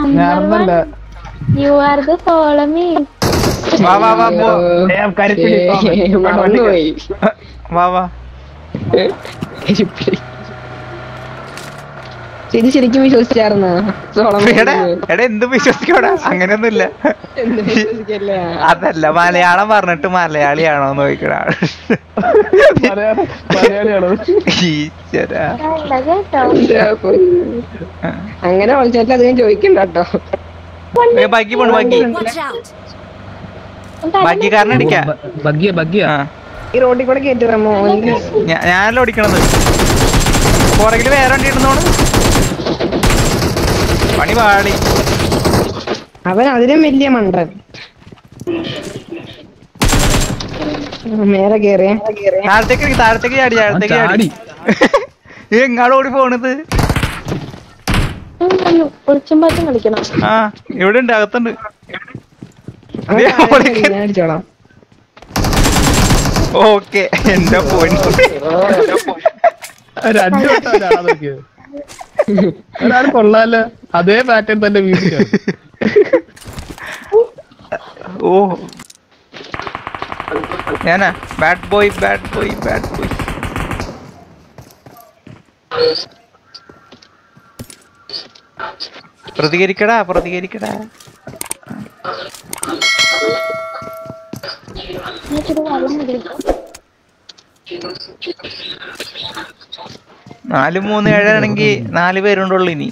ഞാനൊന്നല്ല you are the സോളമി വാ വാ വാ പോ ഏ, കരിപ്പിടി മറന്നുപോയി വാ വാ കരിപ്പിടി ഇത് ശരിക്കും വിശ്വസിച്ചായിരുന്ന എടാ എടാ എന്ത് വിശ്വസിക്കോടാ അങ്ങനെയൊന്നുമില്ല വിശ്വസിക്കല്ലേ അതല്ല മലയാളം പറഞ്ഞിട്ട് മലയാളിയാണോ എന്ന് ചോദിക്കടാ മലയാളം മലയാളിയാണോ ഈശ്വരാ കേട്ടോ അങ്ങനെ വിളിച്ചിട്ട് അധികം ചോദിക്കണ്ട കേട്ടോ ഏ, ബഗ്ഗി പോണു ബഗ്ഗി Watch out! ബഗ്ഗിക്കാരനെ അടിക്കാ ബഗ്ഗിയ ബഗ്ഗിയ ആ ഈ റോഡിൽ കൂടെ കേട്ടിറമോ ഞാ- ഞാനല്ല ഓടിക്കണത് പുറകില് വേറെ വണ്ടി ഇടുന്നോണ് പണി പാടി അവൻ അതിലും വലിയ മണ്ടൻ മേലെ കേറിയ താഴത്തേക്ക് ഇരിക്ക്, താഴത്തേക്ക് ചാടി താഴത്തേക്ക് ചാടി ചാടി. എങ്ങാട് ഓടി പോണത് ഒളിച്ചും പാത്തും കളിക്കണം ആ ഇവിടെ ഉണ്ട് അകത്തുണ്ട് അവൻ ദേ, താഴെ അവളെ കേറി, ഞാൻ അടിച്ചോളാം ഓക്കെ എന്റെ പോയിന്റ് രണ്ടു വട്ടം ഒരാളെ നോക്കിയത് ഒരാൾ കൊള്ളാല്ല അതേ പാറ്റേൺ തന്നെ വീട്ടിൽ ഓ ഞാനാ bad boy bad boy bad boy പ്രതികരിക്കടാ പ്രതികരിക്കടാ എന്നിട്ടൊരു വെള്ളം മതി നാല് മൂന്ന് ഏഴാണെങ്കിൽ നാല് പേരുണ്ടുള്ളു ഇനി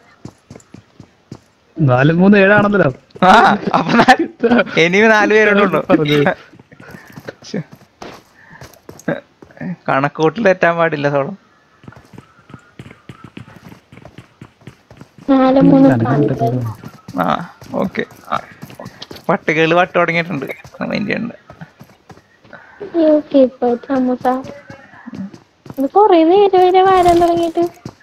നാല് മൂന്ന് ഏഴാണെന്നല്ലോ ആ അപ്പൊ നാല് ഇനി നാല് പേരുണ്ടുള്ളു പറഞ്ഞു. ശ്ശെ. കണക്കൂട്ടിൽ തെറ്റാൻ പാടില്ല സോളം നാല് മൂന്ന് പന്ത്രണ്ട് ആ ഓക്കെ പട്ടികള് വട്ട തുടങ്ങിയിട്ടുണ്ട് മൈൻഡ് ചെയ്യണ്ട യു കീപ്പ് സമൂസ ഇത് കൊറേ നേരം വരെ വരാൻ തുടങ്ങിയിട്ട്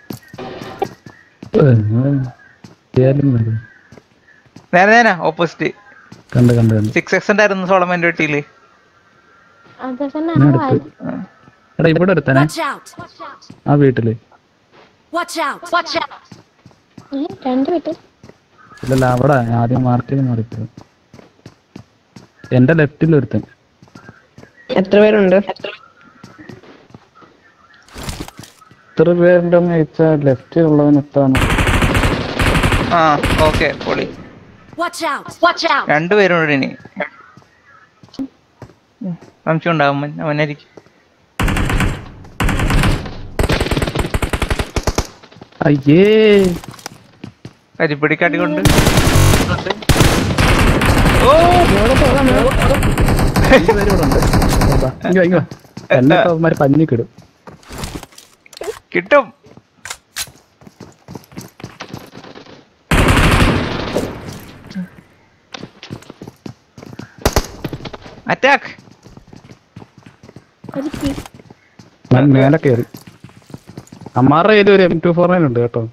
ചെയ്യാലും മതി. നേരെ നേരാ ഓപ്പോസിറ്റ് കണ്ട് കണ്ട് കണ്ട് സിക്സ് എക്സ് ഉണ്ടായിരുന്നു സോളമന്റെ വീട്ടില് അതൊക്കെ ഞാൻ ഞാൻ വാരി എടുത്ത് എടാ ഇവിടെ എടുത്തനെ Watch out! ആ വീട്ടില് Watch out! Watch out! ഏ, രണ്ട് വിട്ട് ഇല്ലല്ല അവിടെ ആദ്യം മാർക്ക് ചെയ്ത് മാറിപ്പോയി എന്റെ ലെഫ്റ്റിൽ ഒരുത്തൻ എത്ര പേരുണ്ട് എത്ര പേരുണ്ടെന്ന് ചോദിച്ചാൽ ലെഫ്റ്റിൽ ഉള്ളവൻ എത്താണ് ആ ഓക്കെ പൊളി Watch out! Watch out! രണ്ടുപേരും ഇനി ഉം, സംശയം ഉണ്ടാവും അവൻ- അവനായിരിക്കും അയ്യേ കരിപ്പിടി കാട്ടിക്കൊണ്ട് ഓ അഞ്ച് പേര് ഇവിടെ ഉണ്ട് ഇതാ, ഇങ്ങ് വാ, ഇങ്ങ് വാ. എന്നെ അവന്മാര് പഞ്ഞിക്കിടും കിട്ടും അറ്റാക്ക് ഞാൻ മേലെ കയറി അമ്മാരുടെ കയ്യിൽ ഒരു എം ടു ഫോർ നയൻ ഉണ്ട് കേട്ടോ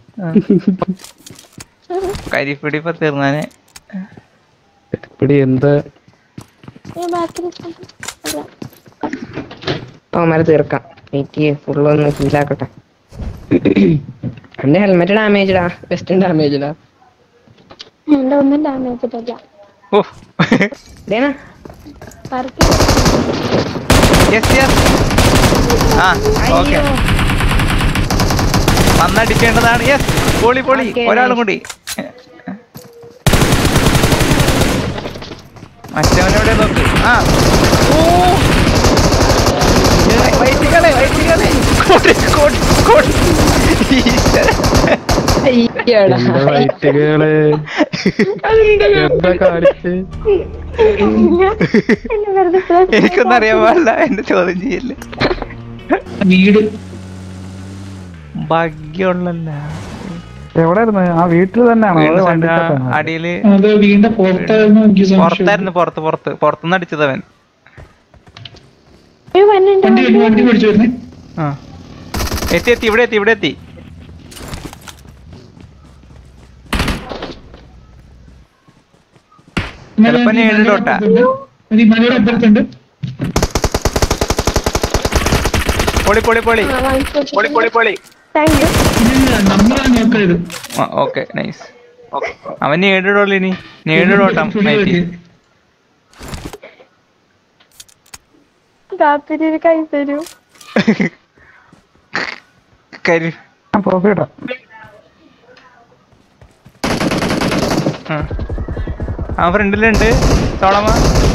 കരിപ്പിടി ഇപ്പൊ തീർന്നാനെ പിടി എന്ത് ഏ, ബാക്കി അവന്മാരെ തീർക്കാം എനിക്ക് ഫുള്ളൊന്ന് ഫീലാക്കട്ടെ എന്റെ ഹെൽമെറ്റ് ഡാമേജ്ഡാ വെസ്റ്റും ഡാമേജ്ഡാ എന്റെ ഒന്നും ഡാമേജ് ഇല്ല ഓ ഇതേനാ പറക്കി യെസ് യെസ് ആ ഓക്കെ വന്നടിക്കേണ്ടതാണ് യെസ് പൊളി പൊളി Okay, ഒരാളും കൂടി മറ്റവനെവിടെ നോക്ക് ആ ഓ വൈറ്റികളെ വൈറ്റികളെ കോടി കോടി കോടി ഈശ്വരാ. അയ്യടാ എന്റെ വയറ്റുകള് എന്താ കാണിച്ച് എന്നെ വെറുതെ ഇത്ര എനിക്കൊന്നും അറിയാൻ പാടില്ല എന്റെ ചോദ്യം ചെയ്യല്ലേ വീട് ഭാഗ്യമുള്ളല്ല എവിടെയായിരുന്നു ആ വീട്ടിൽ തന്നെയാണോ അത് വീടിന്റെ വണ്ടി സൈഡ് ആ അടിയില് അത് വീടിന്റെ പുറത്തായിരുന്നു എനിക്ക് സംശയം പുറത്തായിരുന്നു പുറത്ത് പുറത്ത് പുറത്തുനിന്ന് അടിച്ചതവൻ ഒരു വന്നുണ്ട് വണ്ടി വണ്ടി വണ്ടി പിടിച്ചു വരുന്നേ ആ എത്തി എത്തി ഇവിടെ എത്തി ഇവിടെ എത്തി ചിലപ്പോ നേരിട്ട് തൊട്ടാ. മതി മലയുടെ അപ്പുറത്തുണ്ട് പൊളി പൊളി പൊളി പൊളി പൊളി പൊളി താങ്ക് യു ഇല്ല നമ്മളാണ് നോക്കരുത് ഓക്കെ നൈസ് അവൻ നേടിടുള്ളൂ ഇനി നേടിടോട്ടം നൈറ്റി കാപ്പിരി ഒരു കൈ തരൂ കരി പ്രോഫിറ്റാ ആ. ആ ഫ്രണ്ടിലുണ്ട് സോളമ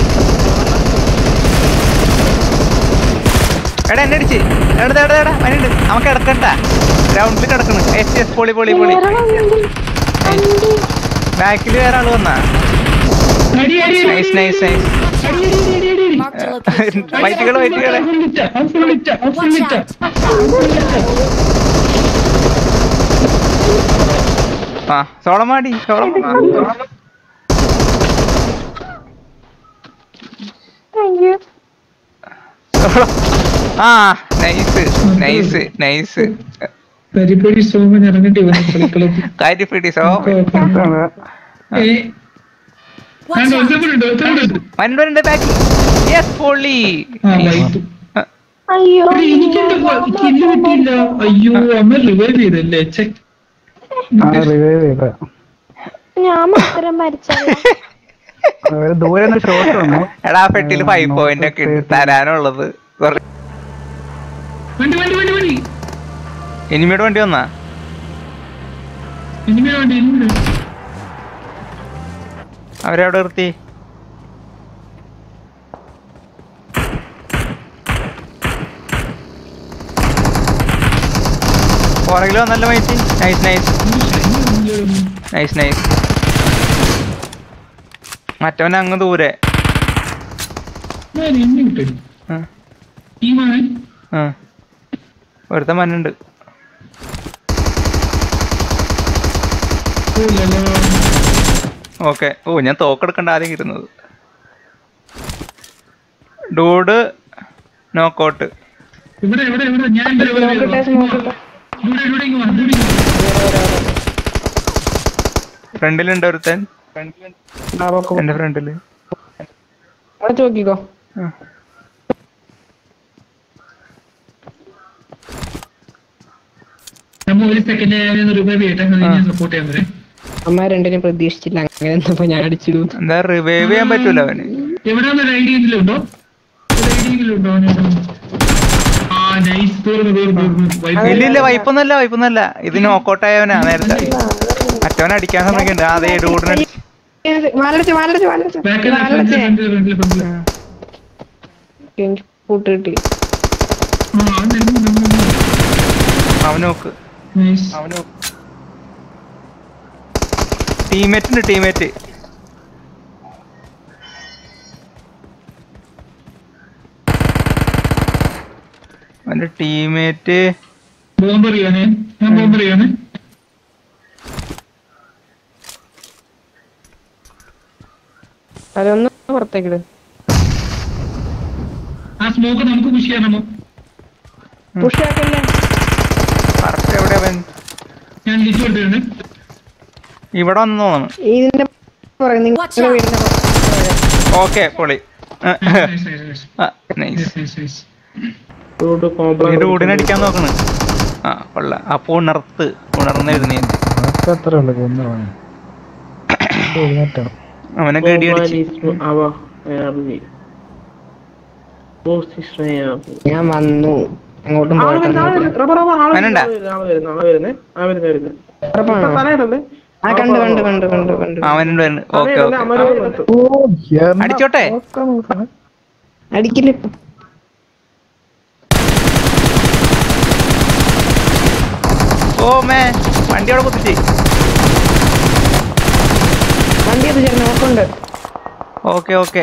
എടാ എന്നെ അടിച്ച് എടാ എടാ എടാ അവനുണ്ട് അവൻ കിടക്കണ്ട ഗ്രൗണ്ടിൽ കിടക്കണ് എസ് എസ് പൊളി പൊളി പൊളി വേറെ വണ്ടി വണ്ടി ബാക്കിൽ വേറെ ആള് വന്നാ അടി അടി അടി നൈസ് നൈസ് നൈസ് അടി അടി അടി അടി അടി Marked a location. വൈറ്റുകള് വൈറ്റുകള് ഫുൾ ലിറ്റ ഫുൾ ലിറ്റ ഫുൾ Watch ലിറ്റ out. ആ സോളമാടി സോളമ താങ്ക് യു ആ നൈസ് നൈസ് നൈസ് പരിപ്പടി സോമൻ ഇറങ്ങേണ്ടി വന്നു കളിക്കളത്തിൽ കാര്യപ്പെട്ടി സോ ഏ Watch കണ്ടോ out. ഒറ്റപ്പെടുണ്ടോ ഒറ്റപ്പെടുണ്ട് വൻവരുണ്ട് ബാക്കി യെസ് പൊളി ആ വൈത്തു അയ്യോ എടി, എനിക്കെന്താ കില്ല് കിട്ടിയില്ല അയ്യോ അമ്മ റിവൈവ് ചെയ്തല്ലേ ചെ ആ റിവൈവ് ചെയ്ത ഞാൻ മാത്രം മരിച്ചല്ല ഒരു ദൂരെ നിന്ന് ഷോട്ട് വന്നു എടാ ആ പെട്ടിയിൽ ഫൈവ് പോയിന്റ് ഒക്കെ ഉണ്ട് തരാനുള്ളത് കുറേ- വണ്ടി വണ്ടി വണ്ടി വണ്ടി എനിമിയുടെ വണ്ടി വന്നാ ഇനിമേ വണ്ടി ഇനിമേ അവരെവിടെ നിർത്തി പുറകിൽ വന്നല്ലോ mighty nice nice nice nice മറ്റവൻ അങ്ങ് ദൂരെ എന്നെ കിട്ടടി ആ, ടീമാണ് ആ. ഒരുത്ത മനുണ്ട് ഓക്കെ ഓ ഞാൻ തോക്കെടുക്കണ്ട ആദ്യം ഇരുന്നത് ഡൂഡ് നോക്കൗട്ട് ഇവിടെ ഇവിടെ ഇവിടെ ഞാൻ ഇവിടെ ഇവിടെ ഇവിടെ ഇവിടെ ഇവിടെ ഇങ്ങ് വാ, ഇവിടെ ഇങ്ങ് വാ. ഫ്രണ്ടിലുണ്ട് ഒരുത്തൻ എന്റെ ഫ്രണ്ടില് അവിടെ നോക്കിക്കോ നമ്മ ഒരു സെക്കൻഡ് ഞാൻ റിവൈവ് ചെയ്യട്ടെ ഞാൻ സപ്പോർട്ട് ചെയ്യാൻ വരെ അമ്മ രണ്ടിനും പ്രതീക്ഷിച്ചില്ല അങ്ങനെ എന്നപ്പോ ഞാൻ അടിച്ചിടും എന്താ റിവൈവ് ചെയ്യാൻ പറ്റൂല അവന് എവിടെയാണ് ഒരു ഐഡിയ എങ്കിലും ഉണ്ടോ ഒരു ഐഡിയ എങ്കിലും ഉണ്ടോ അവന്? ആ നൈസ് തീർന്നു തീർന്നു തീർന്നു ഇല്ല ഇല്ല വൈപ്പൊന്നല്ല വൈപ്പൊന്നല്ല ഇത് നോക്കൗട്ട് ആയവനാ നേരത്തെ മറ്റവൻ അടിക്കാൻ ശ്രമിക്കണ്ട അതെ ഡൂഡിന് വാലടിച്ച് വാലടിച്ച് വാലടിച്ച് ബാക്കിൽ വാലടിച്ച് ഫ്രണ്ടിൽ ഫ്രണ്ടിൽ എനിക്ക് കൂട്ട് കിട്ടി ആ അവൻ നോക്ക് നൈസ് അവൻ നോക്ക് ടീമേറ്റ് ഉണ്ട് ടീമേറ്റ് അവന്റെ ടീമേറ്റ് ബോംബ് അറിയാനേ ഞാൻ ബോംബ് അറിയാനേ അതൊന്ന് പുറത്തേക്കിട് ആ സ്മോക്ക് നമുക്ക് പുഷ് ചെയ്യാമോ പുഷാക്കല്ലേ കറക്റ്റ് എവിടെ അവൻ ഞാൻ ലിറ്റ് കൊണ്ടുവരുന്നത് ഇവിടെ വന്നു തോന്നുന്നു ഇതിന്റെ പുറകെ Watch നിങ്ങളുടെ out. വീടിന്റെ പുറകെ. ഓക്കെ പൊളി nice nice nice nice nice nice നീ ഡൂഡിനെ അടിക്കാൻ നോക്കണ് ആ കൊള്ള അപ്പൊ ഉണർത്ത് ഉണർന്നെഴുതി അത്ര ഉള്ളു കൊന്നു എഴുന്നേറ്റോ അവനെ ഗടി അടിച്ച് ഞാൻ വന്നു അങ്ങോട്ടും പോകട്ടെ അവനുണ്ടാ ഉറപ്പാണോ ആ കണ്ടു കണ്ടു കണ്ടു കണ്ടു കണ്ടു അവനുണ്ട് വരുന്നു ഓക്കെ ഓക്കെ ഓ എന്നാ അടിച്ചോട്ടെ ഒക്കെ നോക്കണേ. അടിക്കില്ല ഓ മേ വണ്ടി അവിടെ കുത്തിച്ച് വണ്ടി അത് ചേർന്ന് നോക്കുന്നുണ്ട് ഓക്കെ ഓക്കെ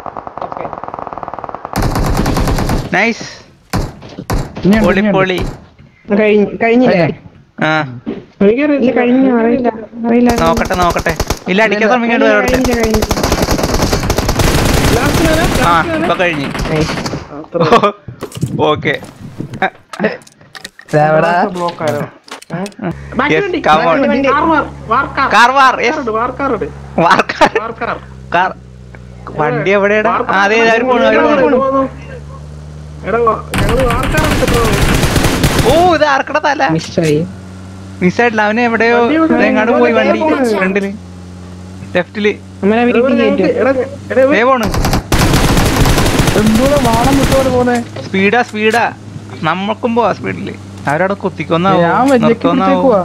നൈസ് ഇനിയുണ്ട്, പൊളി ഇനിയുണ്ട്. പൊളി കഴിഞ്ഞ കഴിഞ്ഞില്ലേ ആ ഇല്ല കഴിഞ്ഞു അറിയില്ല അറിയില്ല നോക്കട്ടെ നോക്കട്ടെ ഇല്ല അടിക്കാൻ ശ്രമിക്കണ്ട വേറെ കഴിഞ്ഞില്ല കഴിഞ്ഞു ആ ഇപ്പൊ കഴിഞ്ഞ് Nice. ഓക്കെ എവിടാ? വണ്ടി, വണ്ടി. കാർവാർ കാർ വണ്ടി എവിടെയാടാ ആ, അതെ അവര് പോണു അവര് പോണു ഓ ഇത് ആർക്കട തല മിസ്സായി മിസ്സായിട്ടില്ല അവനെ എവിടെയോ എങ്ങാണ്ട് പോയി വണ്ടി ഫ്രണ്ടില് ലെഫ്റ്റില് നമ്മളെ വീട്ടിൽ കയറ്റും ദേ പോണ് എന്തോടെ വാണം വിട്ടോടെ പോന്നെ സ്പീഡാ സ്പീഡാ നമ്മൾക്കും പോവാ സ്പീഡില് അവരവിടെ കുത്തിക്കൊന്നാവോ ഞാൻ വെച്ചേക്ക് നിർത്തുന്നാവോ പിടിച്ചേക്കുവാ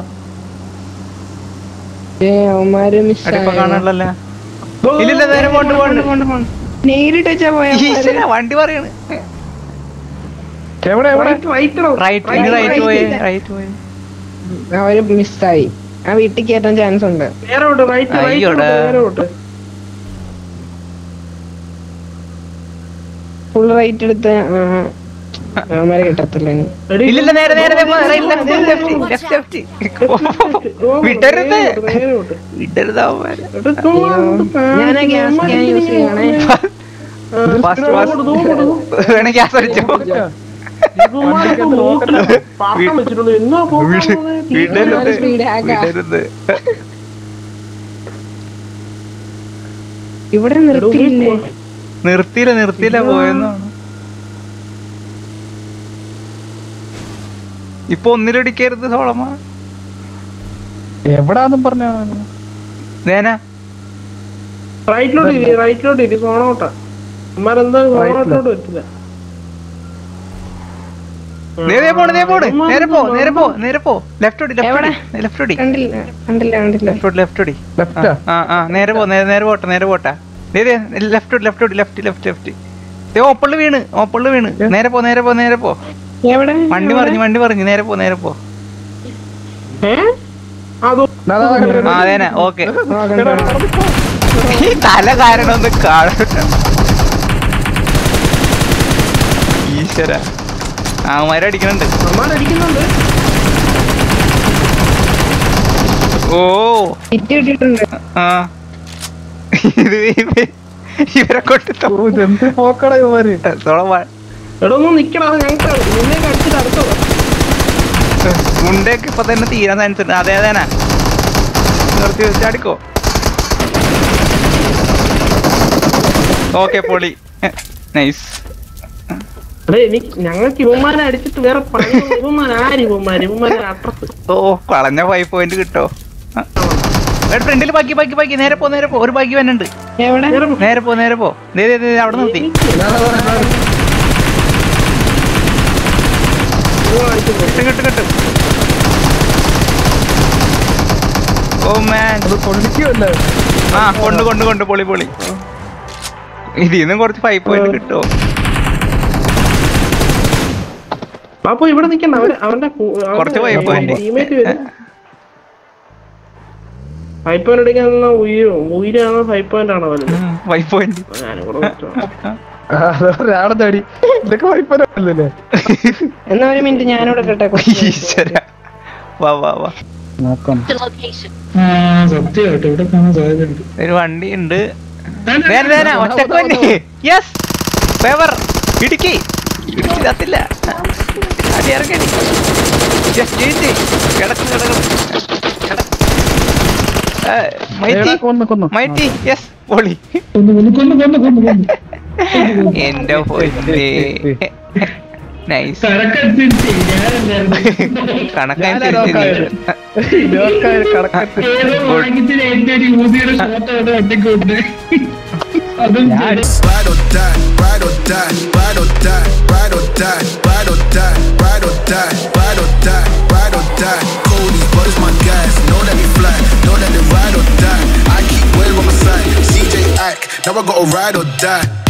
ഏ അവന്മാര് അടിപ്പൊ മിസ് കാണാനില്ലല്ലോ ഇല്ലില്ല നേരെ പോണ്ട് പോണ്ട് നേരിട്ട് വെച്ചാ പോയാ ഈശ്വരാ, വണ്ടി പറയണ് എവിടെ എവിടെ റൈറ്റ് ഇനി റൈറ്റ് പോയേ റൈറ്റ് പോയേ അവര് മിസ്സായി ആ വീട്ടിൽ കയറ്റാൻ ചാൻസ് ഉണ്ട് അയ്യോടാ ഫുൾ റൈറ്റ് എടുത്ത് ആ, അവന്മാരെ കിട്ടത്തില്ല ഇനി. ഇല്ലില്ല നേരെ നേരെ ലെഫ്റ്റ് ലെഫ്റ്റ് ലെഫ്റ്റ് വിടരുത് വിടരുത് അവന്മാരെ ഞാൻ ആ ഗ്യാസ് ക്യാൻ യൂസ് ചെയ്യണേ ഫാസ്റ്റ് ഫാസ്റ്റ് വേണേ ഗ്യാസ് അടിച്ചോ വിടരുത് സ്പീഡ് ആക്കാം വിടരുത് ഇവിടെ നിർത്തിയില്ലേ നിർത്തിയില്ല നിർത്തിയില്ല പോയെന്നാണ് ഇപ്പൊ ഒന്നിലടിക്കരുത് സോളമ്മ എവിടാന്നും പറഞ്ഞ നേന റൈറ്റിലോട്ട് ഇരി റൈറ്റിലോട്ട് ഇരി സോണോട്ടാ അമ്മാരെന്താ സോണോട്ടോട്ട് പറ്റില്ല ദേ ദേ പോണ് ദേ പോണ് നേരെ പോ നേരെ പോ നേരെ പോ ലെഫ്റ്റ് ഓടി എവിടെ? ലെഫ്റ്റ് ഓടി കണ്ടില്ല കണ്ടില്ല കണ്ടില്ല ലെഫ്റ്റ് ഓടി ലെഫ്റ്റ് ഓടി ലെഫ്റ്റാ ആ ആ നേരെ പോ നേരെ നേരെ പോട്ടെ നേരെ പോട്ടെ ദേ ദേ ലെഫ്റ്റ് ഓടി ലെഫ്റ്റ് ഓടി ലെഫ്റ്റ് ലെഫ്റ്റ് ലെഫ്റ്റ് ദേ ഓപ്പള്ളി വീണ് ഓപ്പള്ളി വീണ് നേരെ പോ നേരെ പോ നേരെ പോ എവിടെ വണ്ടി മറിഞ്ഞു വണ്ടി മറിഞ്ഞു നേരെ പോ നേരെ പോ ആ അതേനെ ഓക്കെ ഈ തല കാരണം ഒന്ന് കാണട്ടെ ഈശ്വര അവന്മാരടിക്കുന്നുണ്ട് അമ്മാരടിക്കുന്നുണ്ട് ഓ കിറ്റ് കിട്ടിയിട്ടുണ്ട് ആ ഇത് ഇവ- ഇവരെ കൊണ്ട് ഓ, ഇതെന്ത് പോക്കടാ ഇവര് എടോ ഒന്ന് നിക്കടാ ഞങ്ങൾക്ക് നിന്നെ കടിച്ചിട്ട് അടുത്തോ മുണ്ടൊക്കെ ഇപ്പൊ തന്നെ തീരാൻ ചാൻസ് ഉണ്ട് അതെ അതേനാ നിർത്തി വെച്ച് അടിക്കോ ഓക്കെ പൊളി നൈസ് എടേ എനിക്ക് ഞങ്ങൾക്ക് ഇവന്മാരെ അടിച്ചിട്ട് വേറെ പണി ഇവന്മാർ ആര് ഇവന്മാര് ഇവന്മാരെ അഡ്രസ് ഓ കളഞ്ഞ ഫൈവ് പോയിന്റ് കിട്ടോ ഫ്രണ്ടിൽ ബാക്കി ബാക്കി ബാക്കി നേരെ പോ നേരെ പോ ഒരു ബാക്കി വന്നുണ്ട് എവിടെ നേരെ പോ നേരെ പോ ദേ ദേ, ദേ അവിടെ നിർത്തി കിട്ടും കിട്ടും കിട്ടും ഓ മാൻ അത് കൊള്ളിക്കുമല്ലേ ആ കൊണ്ട് കൊണ്ട് കൊണ്ട് പൊളി പൊളി ഇതിന്നും കുറച്ച് ഫൈവ് പോയിന്റ് കിട്ടോ പാപ്പു ഇവിടെ നിക്കണ്ട അവര് അവന്റെ കുറച്ച് five point. ടീമേറ്റ് വരും ഫൈവ് പോയിന്റ് അടിക്കാൻ ഉയരും ഉയരാണോ ഫൈവ് പോയിന്റ് ആണോ വലുത് ഫൈവ് പോയിന്റ് ഞാനും കൂടെ നോക്കാം. ഒരാളെ തടി ഇതൊക്കെ വായ്പല്ലേ എന്നാ ഒരു മിനിറ്റ് ഞാനിവിടെ ഇട്ടെ ഈശ്വര വാ വാ വാ നോക്കാം The location. ആ സത്യമായിട്ട് ഇവിടെ കാണാൻ സാധ്യതയുണ്ട് ഒരു വണ്ടി ഉണ്ട് നേരെ നേരെ ഒറ്റക്ക് വണ്ടി യെസ് ഫേവർ ഇടുക്കി ഇടുക്കി തത്തില്ല അടി ഇറങ്ങടി യെസ് ജയിച്ച് കിടക്കും കിടക്കും മൈറ്റി കൊന്നു കൊന്നു മൈറ്റി യെസ് പൊളി കൊന്നു കൊന്നു കൊന്നു കൊന്നു കൊന്നു കൊന്നു എന്റെ പൊന്നേ നൈസ് കണക്കനുസരിച്ച് ഞാനല്ലായിരുന്നു കണക്കനുസരിച്ച് കണക്കെട്ട് ഏതോ വാങ്ങിച്ചിട്ട് ഏറ്റവും യൂസിയുടെ ഷോട്ട് അവിടെ ഒറ്റക്കുണ്ട് അതും ചെയ്ത് Ride or die, ride or die, ride or die, ride or die, ride or die, ride or die, ride or die, ride or die. Cody's brothers my guys, know that we fly, know that they ride or die. I keep well on my side, CJ Ack, now I gotta ride or die.